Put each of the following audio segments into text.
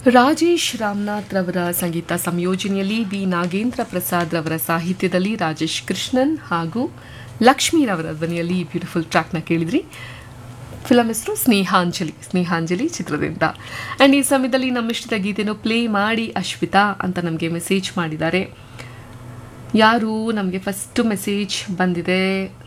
ರಾಜೇಶ್ ರಾಮನಾಥ್ ರವರ ಸಂಗೀತ ಸಂಯೋಜನೆಯಲ್ಲಿ ವಿ ನಾಗೇಂದ್ರ ಪ್ರಸಾದ್ ರವರ ಸಾಹಿತ್ಯದಲ್ಲಿ ರಾಜೇಶ್ ಕೃಷ್ಣನ್ ಹಾಗೂ ಲಕ್ಷ್ಮೀ ರವರ ಧ್ವನಿಯಲ್ಲಿ ಬ್ಯೂಟಿಫುಲ್ ಟ್ರ್ಯಾಕ್ನ ಕೇಳಿದ್ರಿ ಫಿಲಂ ಹೆಸರು ಸ್ನೇಹಾಂಜಲಿ ಸ್ನೇಹಾಂಜಲಿ ಚಿತ್ರದಿಂದ ಆ್ಯಂಡ್ ಈ ಸಮಯದಲ್ಲಿ ನಮ್ಮಿಷ್ಟದ ಗೀತೆಯನ್ನು ಪ್ಲೇ ಮಾಡಿ ಅಶ್ವಿತಾ ಅಂತ ನಮಗೆ ಮೆಸೇಜ್ ಮಾಡಿದ್ದಾರೆ ಯಾರು ನಮಗೆ ಫಸ್ಟ್ ಮೆಸೇಜ್ ಬಂದಿದೆ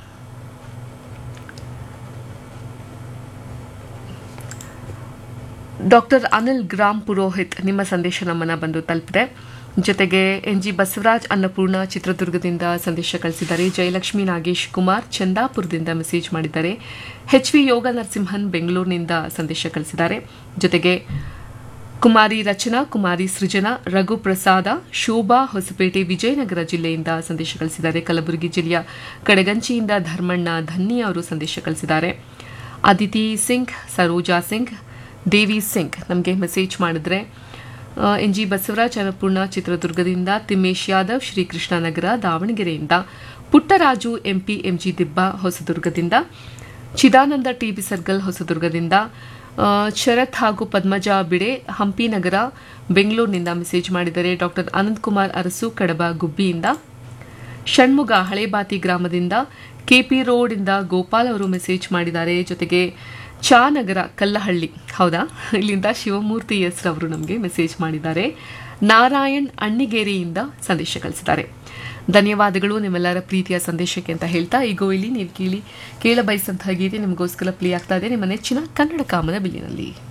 ಡಾಕ್ಟರ್ ಅನಿಲ್ ಗ್ರಾಮ್ ಪುರೋಹಿತ್ ನಿಮ್ಮ ಸಂದೇಶ ನಮ್ಮನ್ನ ಬಂದು ತಲುಪಿದೆ ಜೊತೆಗೆ ಎನ್ ಜಿ ಬಸವರಾಜ್ ಅನ್ನಪೂರ್ಣ ಚಿತ್ರದುರ್ಗದಿಂದ ಸಂದೇಶ ಕಳಿಸಿದ್ದಾರೆ ಜಯಲಕ್ಷ್ಮಿ ನಾಗೇಶ್ ಕುಮಾರ್ ಚಂದಾಪುರದಿಂದ ಮೆಸೇಜ್ ಮಾಡಿದ್ದಾರೆ ಎಚ್ ವಿ ಯೋಗ ನರಸಿಂಹನ್ ಬೆಂಗಳೂರಿನಿಂದ ಸಂದೇಶ ಕಳಿಸಿದ್ದಾರೆ ಜೊತೆಗೆ ಕುಮಾರಿ ರಚನಾ ಕುಮಾರಿ ಸೃಜನಾ ರಘು ಪ್ರಸಾದ ಶೋಭಾ ಹೊಸಪೇಟೆ ವಿಜಯನಗರ ಜಿಲ್ಲೆಯಿಂದ ಸಂದೇಶ ಕಳಿಸಿದ್ದಾರೆ ಕಲಬುರಗಿ ಜಿಲ್ಲೆಯ ಕಡೆಗಂಚಿಯಿಂದ ಧರ್ಮಣ್ಣ ಧನ್ನಿ ಅವರು ಸಂದೇಶ ಕಳಿಸಿದ್ದಾರೆ ಅದಿತಿ ಸಿಂಗ್ ಸರೋಜಾ ಸಿಂಗ್ ದೇವಿ ಸಿಂಗ್ ನಮಗೆ ಮೆಸೇಜ್ ಮಾಡಿದ್ರೆ ಎನ್ ಜಿ ಬಸವರಾಜ್ ಅನ್ನಪೂರ್ಣ ಚಿತ್ರದುರ್ಗದಿಂದ ತಿಮ್ಮೇಶ್ ಯಾದವ್ ಶ್ರೀಕೃಷ್ಣ ನಗರ ದಾವಣಗೆರೆಯಿಂದ ಪುಟ್ಟರಾಜು ಎಂಪಿ ಎಂಜಿ ದಿಬ್ಬ ಹೊಸದುರ್ಗದಿಂದ ಚಿದಾನಂದ ಟಿಬಿ ಸರ್ಗಲ್ ಹೊಸದುರ್ಗದಿಂದ ಆ, ಶರತ್ ಹಾಗೂ ಪದ್ಮಜಾ ಬಿಡೆ ಹಂಪಿ ನಗರ ಬೆಂಗಳೂರಿನಿಂದ ಮೆಸೇಜ್ ಮಾಡಿದ್ದಾರೆ ಡಾಕ್ಟರ್ ಅನಂತ್ ಕುಮಾರ್ ಅರಸು ಕಡಬ ಗುಬ್ಬಿಯಿಂದ ಷಣ್ಮುಗ ಹಳೇಬಾತಿ ಗ್ರಾಮದಿಂದ ಕೆಪಿ ರೋಡ್ ಇಂದ ಗೋಪಾಲ್ ಅವರು ಮೆಸೇಜ್ ಮಾಡಿದ್ದಾರೆ ಜೊತೆಗೆ ಚಾನಗರ ಕಲ್ಲಹಳ್ಳಿ ಹೌದಾ ಇಲ್ಲಿಂದ ಶಿವಮೂರ್ತಿ ಎಸ್ ರವರು ನಮಗೆ ಮೆಸೇಜ್ ಮಾಡಿದ್ದಾರೆ ನಾರಾಯಣ್ ಅಣ್ಣಿಗೇರಿಯಿಂದ ಸಂದೇಶ ಕಳಿಸಿದ್ದಾರೆ ಧನ್ಯವಾದಗಳು ನಿಮ್ಮೆಲ್ಲರ ಪ್ರೀತಿಯ ಸಂದೇಶಕ್ಕೆ ಅಂತ ಹೇಳ್ತಾ ಈಗ ಇಲ್ಲಿ ನೀವು ಕೇಳಿ ಕೇಳ ಬಯಸಂತಹ ಗೀತೆ ನಿಮಗೋಸ್ಕರ ಪ್ಲೇ ಆಗ್ತಾ ಇದೆ ನಿಮ್ಮ ನೆಚ್ಚಿನ ಕನ್ನಡ ಕಾಮನ ಬಿಲ್ಲಿನಲ್ಲಿ